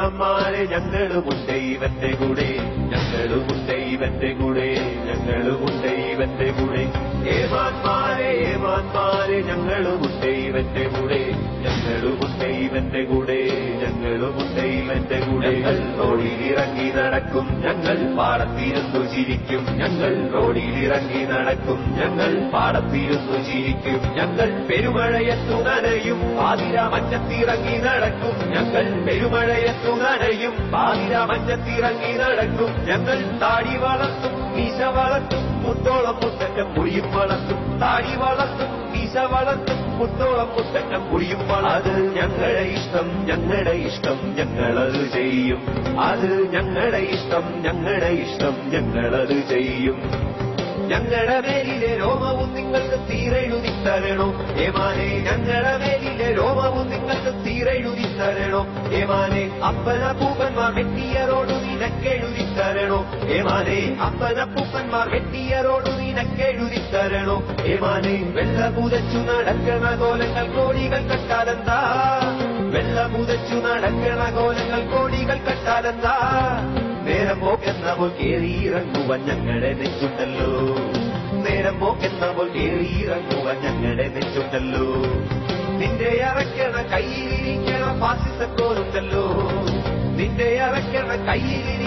ഏമാന്മാരെ ഞങ്ങളുമുണ്ട് ഇവന്റെ കൂടെ ഞങ്ങളുമുണ്ട് ഇവന്റെ കൂടെ ഞങ്ങളുമുണ്ട് ഇവന്റെ കൂടെ ഏമാന്മാരെ ഏമാന്മാരെ ഞങ്ങളുമുണ്ട് ഇവന്റെ കൂടെ ഞങ്ങളുമുണ്ട് ഇവന്റെ കൂടെ ഞങ്ങളുമുണ്ട് ഇവന്റെ കൂടെ ഞങ്ങൾ റോഡിലിറങ്ങി നടക്കും ഞങ്ങൾ പാടത്തിരുന്നു ചിരിക്കും ഞങ്ങൾ റോഡിലിറങ്ങി നടക്കും ഞങ്ങൾ പാടത്തിരുന്നു ചിരിക്കും ഞങ്ങൾ പെരുമഴയത്തു നനയും പാതിര മഞ്ഞത്തിറങ്ങി നടക്കും ഞങ്ങൾ പെരുമഴയത്തു നനയും പാതിര മഞ്ഞത്തിറങ്ങി നടക്കും ഞങ്ങൾ താടി വളർത്തും മീശ വളർത്തും മുത്തോളം മുത്തറ്റം മുടിയും വളർത്തും താടി വളർത്തും മീശ വളർത്തും മുത്തോളം മുത്തറ്റം മുടിയും അത് ഞങ്ങളുടെ ഇഷ്ടം ഞങ്ങളുടെ ഇഷ്ടം ഞങ്ങളത് ചെയ്യും അത് ഞങ്ങളുടെ ഇഷ്ടം ഞങ്ങളുടെ ഇഷ്ടം ഞങ്ങളത് ചെയ്യും ഞങ്ങളുടെ മേലിലെ രോമവും നിങ്ങൾക്ക് തീരെഴുതി തരണോ ഏമാനെ ഞങ്ങളുടെ മേലിലെ രോമവും നിങ്ങൾക്ക് തീരെഴുതി തരണോ ഏമാനെ അപ്പന പൂപ്പന്മാർ വെട്ടിയറോട് നിനക്കെഴുതി തരണോ ഏമാനെ അപ്പന പൂപ്പന്മാർ വെട്ടിയറോട് നിനക്കെഴുതി തരണോ ഏമാനെ വെള്ള പുതച്ചു നടക്കണ കോലങ്ങൾ കോടികൾ കട്ടാലെന്താ വെള്ള പുതച്ചു നടക്കണ കോലങ്ങൾ കോടികൾ കട്ടാലെന്താ നേരം പോക്കെന്നപ്പോൾ കേറിയിറങ്ങുവാൻ ഞങ്ങളുടെ നെച്ചുണ്ടല്ലോ നേരം പോക്കെന്നപ്പോൾ കേറിയിറങ്ങുവാൻ ഞങ്ങളുടെ നെച്ചുണ്ടല്ലോ നിന്റെ അറയ്ക്കണ കയ്യിലിരിക്കണ ഫാസിസക്കോലുണ്ടല്ലോ നിന്റെ അറയ്ക്കണ കയ്യിലിരി